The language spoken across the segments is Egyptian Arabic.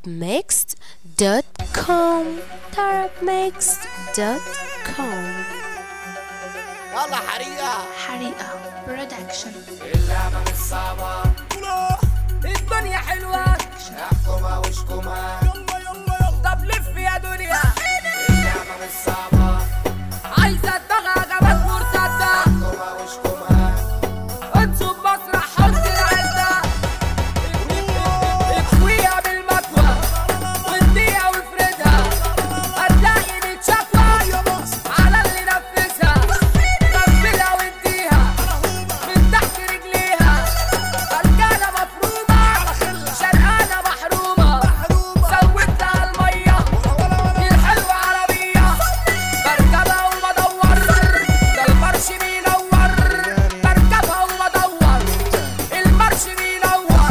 tarabmixed.com tarabmixed.com يلا حريقة حريقة برودكشن اللعبة مش صعبة الدنيا حلوة احكمها واشكمها يلا يلا يلا طب لف يا دنيا اللعبة مش صعبة عايزة دماغها جابت مرتدة احكمها واشكمها انسوا مسرح حط العزة اكويها بالمكوى واديها وافردها هتلاقي دي شكوى على اللي نفذها غفلها واديها من تحت رجليها رجالة مفرومة شرقانة محرومة زودت لها المية دي الحلوة عربية بركبها وبدور ده المرش بينور بركبها وبدور المرش بينور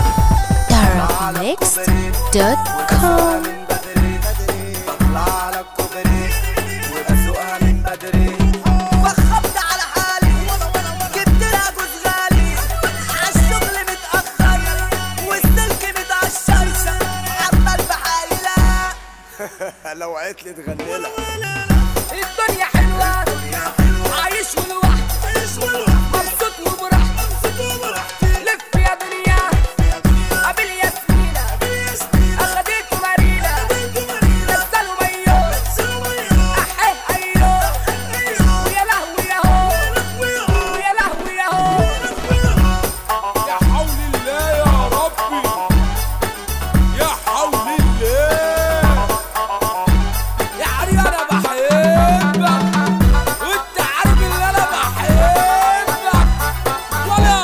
tarabmixed.com من بدري بطلع على الكوبري وبسوقها من بدري فخمت على حالي جبت لها جوز غالي عالشغل متأخر والسلك متقشر عمال بحايلة لو عتلي تغني لها الدنيا حلوة عايش ولوحدي مبسوط وبراحتي لف يا دنيا قابل ياسمينة أخدته مارينا نزلوا ميو أحيه أيو ويا لهوي ياهو ويا لهوي ياهو يا حول الله يا ربي يا حول الله يا عري انا بحبك وانت عارف ان انا بحبك ولا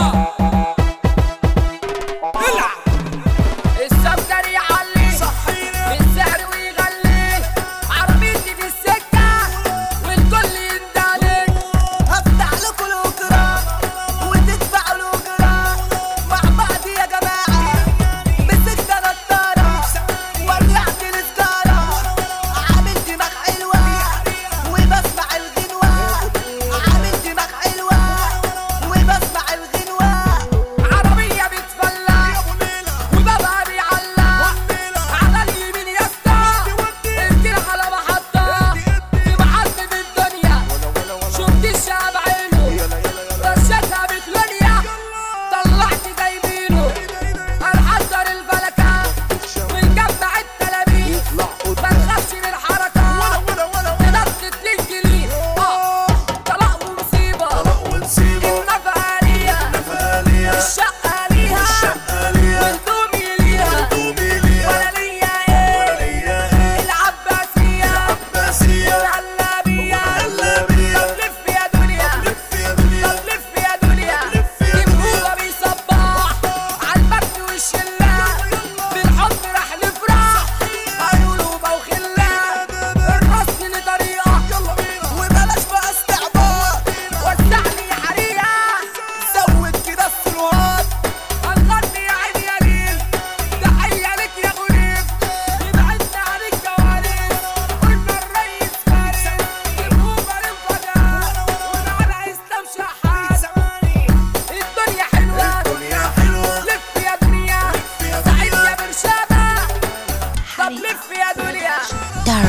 العب السكر يعلي بالسعر ويغلي عربيتي في السكة والكل يندلك هفتح لكم الأجرة وتدفعوا الأجرة مع بعض يا جماعة مسكت نضارة ولعت السجارة عامل دماغ حلوة وبسمع الغنوة عامل دماغ حلوة وبسمع الغنوة عربية بتفلع وبابها بيعلق على اليمين يا اسطى انزل على محطة في محطة الدنيا شفت الشعب عينه رشتها بكلونيا طلعت جايبينه هنحضر الفلكة ونجمع التلاميذ ما نخافش من الحركة ننطط للجليد اه طلاق ومصيبة النفقة ليها الشقة ليها وهدومي ليها وانا ليا ايه العباسية والهلابية طب لف يا دنيا طب لف يا دنيا جمهورة بيصبح عالبرد والشلة بالحب رح نفرح هيقولوا بوخلة الرص لطريقة وبلاش بقى استعباط وسعني يا حريقة زود كده الصلوات هنغني يا عيني يا ليل تحية لك يا غريب يبعدنا عن الكواليس قلنا الريس فارس الهوبة للفضاء ومعنا اسلام شحات الدنيا حلوة لف يا دنيا سعيد يا برشامة طب لف يا دنيا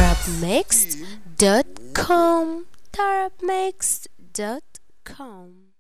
tarabmixed.com tarabmixed.com